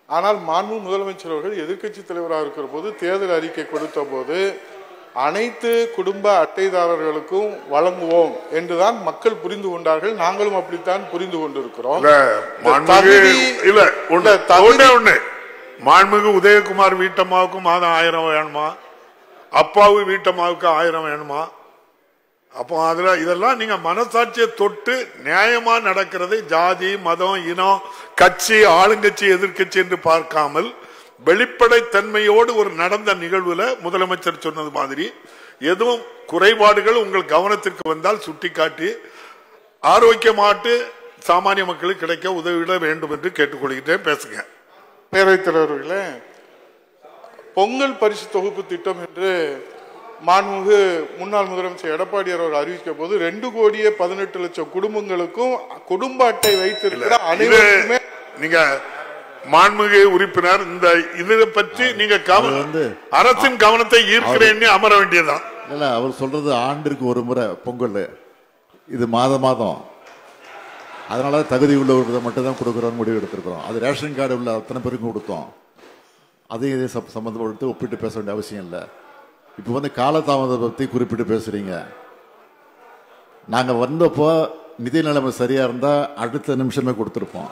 ஆனால் மாண்பு முதலமைச்சர் அவர்கள் எதிர்க்கட்சி தலைவராக இருக்கிற போது தேர்தல் அறிக்கை கொடுத்த போது அனைத்து குடும்ப அட்டைதாரர்களுக்கும் வழங்குவோம் என்றுதான் மக்கள் புரிந்து கொண்டார்கள் நாங்களும் அப்படித்தான் புரிந்து கொண்டிருக்கிறோம் இல்ல மாண்புமிகு தகுதி- இல்ல ஒண்ணு இல்ல, தகுதி- ஒண்ணே ஒண்ணு மாண்புமிகு உதயகுமார் வீட்டம்மாவுக்கு மாதம் ஆயிரம் வேணுமா அப்பாவு வீட்டம்மாவுக்கு ஆயிரம் வேணுமா அப்போ அதுல இதெல்லாம் நீங்க மனசாட்சியை தொட்டு நியாயமா நடக்கிறதை ஜாதி மதம் இனம் கட்சி ஆளுங்கட்சி எதிர்க்கட்சி என்று பார்க்காமல் வெளிப்படை தன்மையோடு ஒரு நடந்த நிகழ்வுல முதலமைச்சர் சொன்னது மாதிரி எதுவும் குறைபாடுகள் உங்கள் கவனத்திற்கு வந்தால் சுட்டிக்காட்டி ஆரோக்கியமாட்டு சாமானிய மக்களுக்கு கிடைக்க உதவிட வேண்டும் என்று கேட்டுக்கொள்கிறேன் பேசுங்க பேரவைத் தலைவர்களே பொங்கல் பரிசு தொகுப்பு திட்டம் என்று மாண்புமிகு முன்னாள் முதலமைச்சர் எடப்பாடியார் அவர் அறிவிக்க போது ரெண்டு கோடியே பதினெட்டு லட்சம் குடும்பங்களுக்கும் குடும்ப அட்டை வைத்திருக்கிற இது அனைவருக்குமே நீங்க மாண்புமிகு உறுப்பினர் இந்த இதை பற்றி நீங்க கவ- அது வந்து- அரசின் கவனத்தை ஈர்க்கிறேன்னு அமர வேண்டியதுதான் இல்ல அவர் சொல்றது ஆண்டிற்கு ஒரு முறை பொங்கல் இது மாதம் மாதம் அதனால தகுதி உள்ளவர்களை மட்டும் தான் கொடுக்குறோம்னு முடிவு எடுத்திருக்கிறோம் அது ரேஷன் கார்டு உள்ள அத்தனை பேருக்கும் கொடுத்தோம் அதையும் இதே சம்- சம்பந்தப்படுத்தி ஒப்பிட்டு பேச வேண்டிய அவசியம் இல்லை இப்போ வந்து காலதாமதத்தை பற்றி குறிப்பிட்டு பேசுறீங்க நாங்கள் வந்தப்போ நிதி நிலைமை சரியா இருந்தா அடுத்த நிமிஷமே கொடுத்துருப்போம்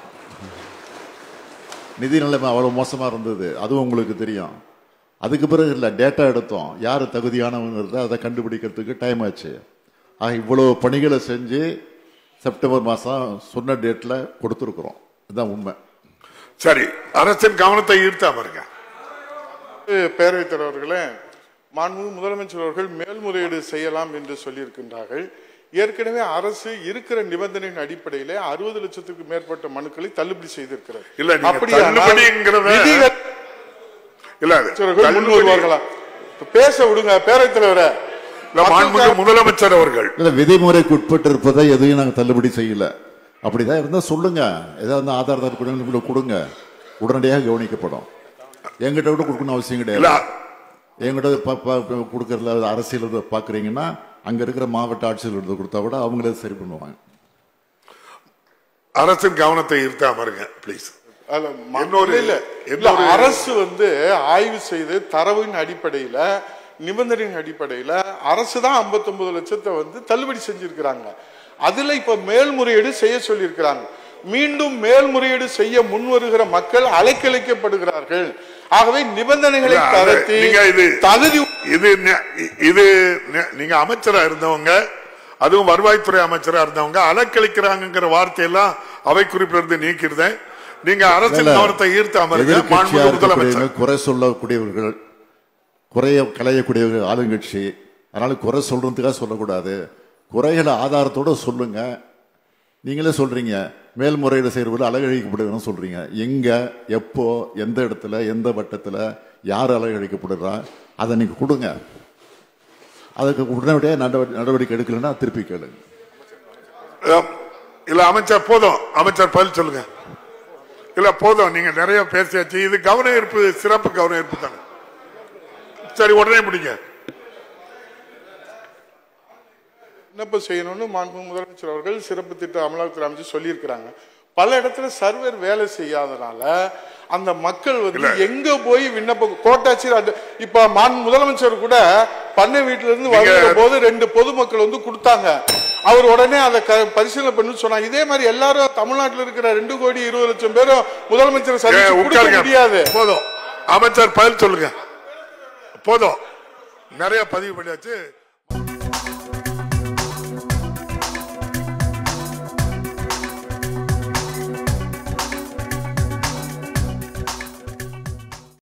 நிதி நிலைமை அவ்வளோ மோசமாக இருந்தது அதுவும் உங்களுக்கு தெரியும் அதுக்கு பிறகு இல்லை டேட்டா எடுத்தோம் யார் தகுதியானவங்கிறத அதை கண்டுபிடிக்கிறதுக்கு டைம் ஆச்சு ஆக இவ்வளோ பணிகளை செஞ்சு செப்டம்பர் மாதம் சொன்ன டேட்டில் கொடுத்துருக்குறோம் இதுதான் உண்மை சரி அரசின் கவனத்தை ஈர்த்து அமருங்க பேரவைத் தலைவர்களே மாண்புமிகு முதலமைச்சர் அவர்கள் மேல்முறையீடு செய்யலாம் என்று சொல்லியிருக்கின்றார்கள் ஏற்கனவே அரசு இருக்கிற நிபந்தனையின் அடிப்படையிலே அறுபது லட்சத்துக்கு மேற்பட்ட மனுக்களை தள்ளுபடி செய்திருக்கிறது இல்ல, நீங்க அப்படியானால் தள்ளுபடிங்கிறத- விதிகள் இல்ல அது அமைச்சர்கள் முன் தள்ளுபடி- வருவார்களா இப்ப பேச விடுங்க பேரவைத் தலைவரை இல்ல, மாண்புமிகு முதலமைச்சர் அவர்கள் இல்லை விதிமுறைக்கு உட்பட்டு இருப்பதை எதையும் நாங்கள் தள்ளுபடி செய்யல அப்படிதான் இருந்தால் சொல்லுங்க ஏதாவது ஆதார் கார்டு கொடுங்க கொடுங்க உடனடியாக கவனிக்கப்படும் எங்கிட்ட கூட கொடுக்கணும் அவசியம் இல்ல கிடையாது எங்கிட்ட ப- ப- கொடுக்கறதுல அரசியல் இதை பார்க்குறீங்கன்னா அங்கே இருக்கிற மாவட்ட ஆட்சியர் எடுத்து கொடுத்தா கூட அவங்களே சரி பண்ணுவாங்க அரசின் கவனத்தை ஈர்த்து அமருங்க பிளீஸ் அல்ல, ம- இன்னொரு- இல்ல, இல்ல இன்னொரு- அரசு வந்து ஆய்வு செய்து தரவின் அடிப்படையில நிபந்தனையின் அடிப்படையில அரசு தான் 59 லட்சத்தை வந்து தள்ளுபடி செஞ்சிருக்கிறாங்க அதுல இப்ப மேல்முறையீடு செய்ய சொல்லியிருக்கிறாங்க மீண்டும் மேல்முறையீடு செய்ய முன்வருகிற மக்கள் அலைக்கழிக்கப்படுகிறார்கள் ஆகவே நிபந்தனைகளை இல்ல, அது தரத்தி நீங்க இது- தகுதி இது நெ- இது நெ- நீங்க அமைச்சரா இருந்தவங்க அதுவும் வருவாய்த்துறை அமைச்சரா இருந்தவங்க அலக்களிக்கிறாங்கிற வார்த்தையெல்லாம் அவை குறிப்பிலிருந்து நீக்கிருந்தேன் நீங்க அரசின் இல்ல, கவனத்தை ஈர்த்து அமருங்க எதிர்க்கட்சியா மாண்புமிகு முதலமைச்சர் இருக்கக்கூடியவங்க குறை சொல்லக்கூடியவர்கள் குறைய களையக்கூடியவர்கள் ஆளுங்கட்சி அதனால குறை சொல்றதுக்காக சொல்லக்கூடாது குறைகளை ஆதாரத்தோட சொல்லுங்க நீங்களே சொல்றீங்க மேல்முறையீடு செய்யறது அழகழிக்கப்படுதுன்னு சொல்றீங்க எங்க எப்போ எந்த இடத்துல எந்த வட்டத்துல யார் அழகழிக்கப்படுறா அதை நீங்க கொடுங்க அதுக்கு உடனடியாக நடவடிக்கை நடவடிக்கை எடுக்கலைன்னா திருப்பி கேளுங்க அஹ், இல்ல அமைச்சர் போதும் அமைச்சர் பதில் சொல்லுங்க இல்ல போதும் நீங்க நிறைய பேசியாச்சு இது கவன ஈர்ப்பு சிறப்பு கவன ஈர்ப்பு தானே சரி உடனே முடிங்க விண்ணப்பம் செய்யணும்னு மாண்பு முதலமைச்சர் அவர்கள் சிறப்பு திட்ட அமலாக்கத்துறை அமைச்சு சொல்லியிருக்கிறாங்க பல இடத்துல சர்வர் வேலை செய்யாதனால அந்த மக்கள் வந்து இல்ல. எங்க போய் விண்ணப்பம் கோட்டாட்சியர் அடு- இப்ப மாண்பு முதலமைச்சர் கூட பண்ணை வீட்டுல இருந்து வருகிற போது ரெண்டு பொதுமக்கள் வந்து கொடுத்தாங்க அவர் உடனே அதை க- பரிசீலனை பண்ணி சொன்னாங்க இதே மாதிரி எல்லாரும் தமிழ்நாட்டில் இருக்கிற ரெண்டு கோடி இருபது லட்சம் பேரும் முதலமைச்சர் ஏ, சந்திச்சு கொடுக்க உட்காருங்க முடியாது போதும் அமைச்சர் பதில் சொல்லுங்க போதும் நிறைய பதிவு பண்ணியாச்சு